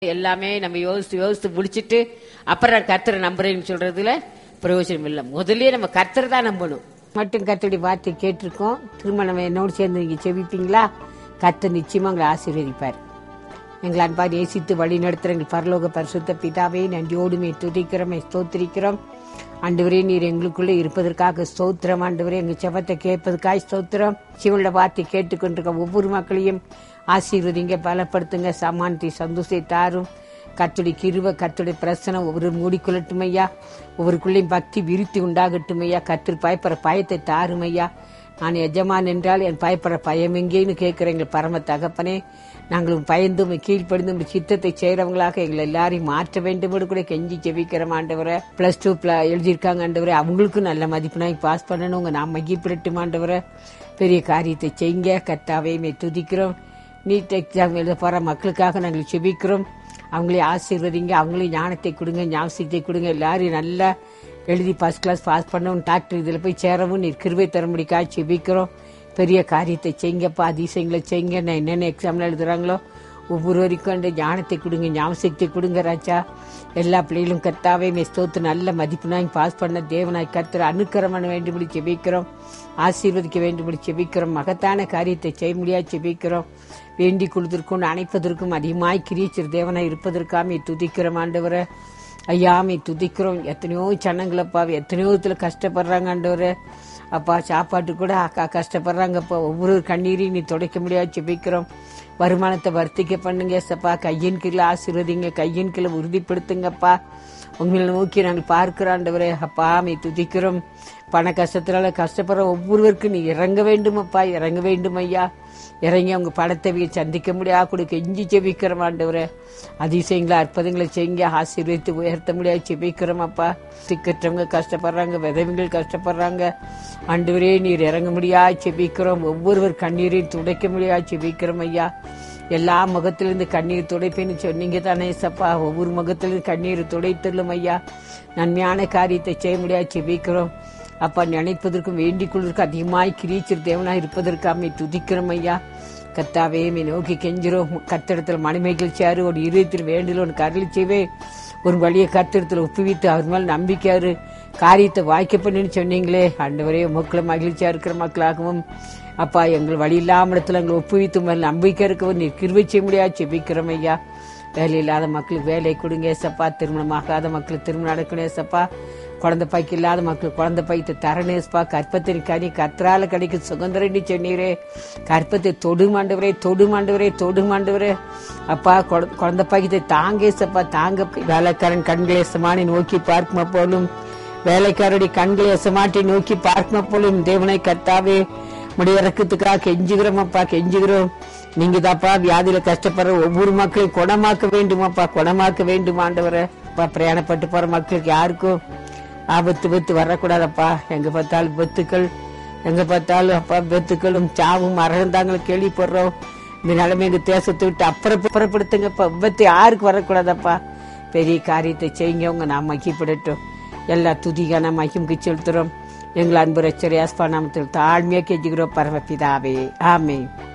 எல்லாமே நம்ம யோசித்து யோசித்து முடிச்சிட்டு அப்புறம் நான் கர்த்தரை நம்புறேன்னு சொல்றதுல பிரயோஜனம் இல்லை முதல்லயே நம்ம கர்த்தரை தான் நம்பணும் மட்டும் கர்த்தருடைய வார்த்தை கேட்டிருக்கோம் திரும்ப நம்ம என்னோடு சேர்ந்து நீங்க செவிப்பீங்களா கர்த்தர் நிச்சயமா உங்களை ஆசீர்வதிப்பார் எங்களை அன்பார் நேசித்து வழி நடத்துகிற எங்கள் பரலோக பரிசுத்த பிதாவே நன்றியோடுமே துதிக்கிறோம் ஸ்தோத்திரிக்கிறோம் ஆண்டவரே நீர் எங்களுக்குள்ளே இருப்பதற்காக ஸ்தோத்திரம் ஆண்டவரே எங்கள் செபத்தை கேட்பதற்காக ஸ்தோத்திரம் சிவனோட வார்த்தை கேட்டுக்கொண்டிருக்க ஒவ்வொரு மக்களையும் ஆசீர்வதிங்க பலப்படுத்துங்க சமானத்தை சந்தோஷத்தை தாரும் கத்துடைய கிருவ கத்துடைய பிரசனம் ஒவ்வொரு மூடிக்கொள்ளட்டும் ஐயா ஒவ்வொருக்குள்ளேயும் பக்தி விருத்தி உண்டாகட்டும் ஐயா கத்திர பயப்படுற பயத்தை தாரும் ஐயா நான் எஜமான் என்றால் என் பயப்படுற பயம் எங்கேன்னு கேட்கிற எங்கள் பரம தகப்பனே நாங்களும் பயந்தும் கீழ்ப்படிந்தும் உம்முடைய சித்தத்தை செய்யறவங்களாக எங்களை எல்லாரையும் மாற்ற வேண்டும் என்று கூட கெஞ்சி ஜெபிக்கிறோம் ஆண்டவரை பிளஸ் டூ எழுதியிருக்காங்க ஆண்டவரை அவங்களுக்கும் நல்ல மதிப்பெண்ணாய் பாஸ் பண்ணணும் உங்க நாம் மகிப்பிடட்டும் ஆண்டவரை பெரிய காரியத்தை செய்யுங்க கத்தாவே மே துதிக்கிறோம் நீட் எக்ஸாம் எழுத போற மக்களுக்காக நாங்கள் செபிக்கிறோம் அவங்களே ஆசீர்வதிங்க அவங்களையும் ஞானத்தை கொடுங்க ஞாபகத்தை கொடுங்க எல்லாரையும் நல்லா எழுதி ஃபர்ஸ்ட் கிளாஸ் பாஸ் பண்ணவும் டாக்டர் இதில் போய் சேரவும் நீர் கிருபை தரும்படிக்காக செபிக்கிறோம் பெரிய காரியத்தை செய்யுங்கப்பா அதிசயங்களை செய்யுங்க நான் என்னென்ன எக்ஸாம்ல எழுதுறாங்களோ ஒவ்வொருவருக்கும் அந்த ஞானத்தை கொடுங்க ஞாபகத்தை கொடுங்க ராஜா எல்லா பிள்ளைகளும் கர்த்தாவே ஸ்தோத்து நல்ல மதிப்புனாய் பாஸ் பண்ண தேவனாய் கர்த்தர் அனுக்கிரம் பண்ண வேண்டும்படி செபிக்கிறோம் ஆசீர்வதிக்க வேண்டும்படி செபிக்கிறோம் மகத்தான காரியத்தை செய்ய முடியாது செபிக்கிறோம் வேண்டி கொடுத்திருக்கும் அணைப்பதற்கும் அதிகமாய் கிரீச்சர் தேவனாய் இருப்பதற்காமே துதிக்கிறோம் ஆண்டவரை ஐயாமை துதிக்கிறோம் எத்தனையோ சனங்களப்பா எத்தனையோ இதுல கஷ்டப்படுறாங்க ஆண்டவரே அப்பா சாப்பாட்டு கூட அக்கா கஷ்டப்படுறாங்கப்பா ஒவ்வொரு கண்ணீரையும் நீ துடைக்க முடியாது செபிக்கிறோம் வருமானத்தை வர்த்திக்க பண்ணுங்க சப்பா கையின் கீழே ஆசீர்வதிங்க கையின் கீழே உறுதிப்படுத்துங்கப்பா உங்களை நோக்கி நாங்கள் பார்க்கிறாண்டவரே அப்பா மை துதிக்கிறோம் பண கஷ்டத்தினால கஷ்டப்படுற ஒவ்வொருவருக்கும் நீ இறங்க வேண்டும் அப்பா இறங்க வேண்டும் ஐயா இறங்கி அவங்க படத்தை சந்திக்க முடியாது கொடுக்க எஞ்சி செபிக்கிறோம் ஆண்டவரே அதிசயங்களை அற்புதங்களை செய்யுங்க ஆசீர்வதித்து உயர்த்த முடியாது செபிக்கிறோம் அப்பா திக்கற்றவங்க கஷ்டப்படுறாங்க விதவிகள் கஷ்டப்படுறாங்க ஆண்டவரே நீர் இறங்க முடியாது செபிக்கிறோம் ஒவ்வொருவர் கண்ணீரையும் துடைக்க முடியாது செபிக்கிறோம் ஐயா எல்லா முகத்திலிருந்து கண்ணீர் துடைப்பேன்னு சொன்னீங்க தானே சப்பா ஒவ்வொரு முகத்திலிருந்து கண்ணீர் துடைத்துள்ளும் ஐயா நன்மையான காரியத்தை செய்ய முடியாது செபிக்கிறோம் அப்பா நினைப்பதற்கும் வேண்டிக் கொள்வதற்கு அதிகமாய் கிரீச்சர் தேவனாய் இருப்பதற்காமே துதிக்கிறோம் ஐயா கத்தாவே மே நோக்கி கெஞ்சிரும் கத்திடத்தில் மணிமைகள் சேரு ஒரு இருதயத்தில் வேண்டில் ஒன்று கருளி செய்வே ஒரு வழியை கத்திடத்தில் ஒப்புவித்து அவர் மேல் நம்பிக்கையாரு காரியத்தை வாய்க்க பண்ணுன்னு சொன்னீங்களே ஆண்டவரே மக்களை மகிழ்ச்சியா இருக்கிற மக்களாகவும் அப்பா எங்கள் வழி இல்லாம இடத்துல எங்களை ஒப்புவித்து மேல் நம்பிக்கை இருக்கவும் நீர் கிருவை செய்ய முடியாது செபிக்கிறோம் ஐயா வேலை இல்லாத மக்களுக்கு வேலை கொடுங்க ஏசப்பா திருமணம் ஆகாத மக்களுக்கு திருமணம் நடக்கணும் ஏசப்பா குழந்தை பாய்க்கு இல்லாத மக்களுக்கு குழந்தை பாய்த்து தரணேஸ்பா கற்பத்தின் கனி கத்திரால கிடைக்கும் சுதந்திரன்னு சொன்னீரே கற்பத்தை தொடு மாண்டவரே தொடு மாண்டவரே தொடு மாண்டவரே அப்பா குழ- குழந்தை பாய்க்கத்தை தாங்கேசப்பா தாங்க வேலைக்காரன் கண்களை சமானி நோக்கி பார்க்குமா போலும் வேலைக்காரருடைய கண்களை எசமாட்டி நோக்கி பார்க்குமா போலும் தேவனை கர்த்தாவே முடிய இறக்கத்துக்காக கெஞ்சுகிறோம் அப்பா கெஞ்சுகிறோம் நீங்க தாப்பா வியாதியில கஷ்டப்படுற ஒவ்வொரு மக்களையும் குணமாக்க வேண்டுமாப்பா குணமாக்க வேண்டும் ஆண்டவரை அப்பா பிரயாணப்பட்டு போற மக்களுக்கு யாருக்கும் ஆபத்து வித்து வரக்கூடாதப்பா எங்க பார்த்தாலும் வித்துக்கள் எங்க பார்த்தாலும் அப்பா வித்துக்களும் சாவும் மரணந்தாங்களும் கேள்விப்படுறோம் இந்த நிலைமை எங்க தேசத்தை விட்டு அப்புறம் புறப்படுத்துங்கப்பா விபத்து யாருக்கு வரக்கூடாதப்பா பெரிய காரியத்தை செய்யுங்க உங்க நாம் மகிப்படட்டும் எல்லா துதிகான மகிமுக்கு செலுத்துறோம் எங்கள் அன்பு ரச்சரி ஆஸ்பா நாமத்தில் தாழ்மையா கெஞ்சுகிறோம் பரமபிதாவே ஆமே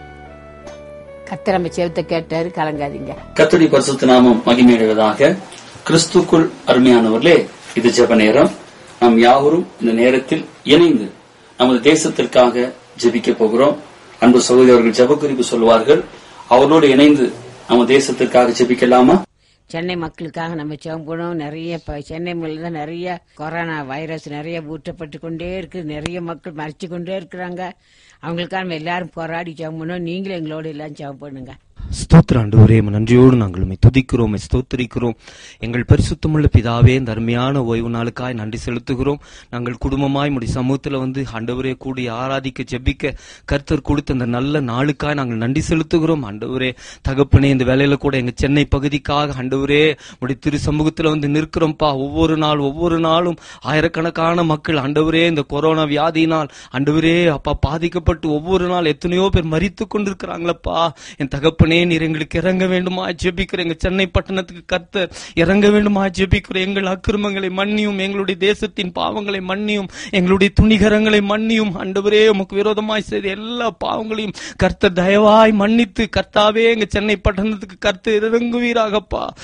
கத்திரம செவத்தை கேட்டாரு கலங்காதீங்க கர்த்தருடைய பரிசுத்த நாமம் மகிமையடைவதாக கிறிஸ்துக்குள் அருமையானவர்களே இது ஜெப நேரம் நாம் யாவரும் இந்த நேரத்தில் இணைந்து நமது தேசத்திற்காக ஜெபிக்க போகிறோம் அன்பு சகோதரர்கள் ஜெப குறிப்பு சொல்வார்கள் அவர்களோடு இணைந்து நம்ம தேசத்திற்காக ஜெபிக்கலாமா சென்னை மக்களுக்காக நம்ம ஜெபம் பண்ணோம் நிறைய இப்ப சென்னை மேல தான் நிறைய கொரோனா வைரஸ் நிறைய ஊட்டப்பட்டு கொண்டே இருக்கு நிறைய மக்கள் மறைச்சு கொண்டே இருக்கிறாங்க அவங்களுக்காக நம்ம எல்லாரும் போராடி ஜெபம் பண்ணோம் நீங்களும் எங்களோட எல்லாம் ஜெபம் பண்ணுங்க ஸ்தோத்திர ஆண்டவரே உம்மை நன்றியோடு நாங்கள் உம்மை துதிக்கிறோம் உம்மை ஸ்தோத்திரிக்கிறோம் எங்கள் பரிசுத்தமுள்ள பிதாவே இந்த அருமையான ஓய்வு நாளுக்காய் நன்றி செலுத்துகிறோம் நாங்கள் குடும்பமாய் முடி சமூகத்துல வந்து ஆண்டவரே கூடி ஆராதிக்க ஜெபிக்க கர்த்தர் கொடுத்த அந்த நல்ல நாளுக்காய் நாங்கள் நன்றி செலுத்துகிறோம் ஆண்டவரே தகப்பனே இந்த வேலையில கூட எங்க சென்னை பகுதிக்காக ஆண்டவரே ஆண்டவரே உடைய திரு சமூகத்துல வந்து நிற்கிறோம்ப்பா ஒவ்வொரு நாள் ஒவ்வொரு நாளும் ஆயிரக்கணக்கான மக்கள் ஆண்டவரே இந்த கொரோனா வியாதியினால் ஆண்டவரே அப்பா பாதிக்கப்பட்டு ஒவ்வொரு நாள் எத்தனையோ பேர் மரித்து கொண்டிருக்கிறாங்களப்பா என் தகப்பனே நீர் எங்களுக்கு இறங்க வேண்டுமா ஜெபிக்கிறேன் எங்க சென்னை பட்டணத்துக்கு கர்த்தர் இறங்க வேண்டுமா ஜெபிக்கிறேன் எங்கள் அக்கிரமங்களை மன்னியும் எங்களுடைய தேசத்தின் பாவங்களை மன்னியும் எங்களுடைய துணிகரங்களை மன்னியும் ஆண்டவரே உமக்கு விரோதமாய் செய்த எல்லா பாவங்களையும் கர்த்தர் தயவாய் மன்னித்து கர்த்தாவே எங்க சென்னை பட்டணத்துக்கு கர்த்தர் இறங்குவீராகப்பா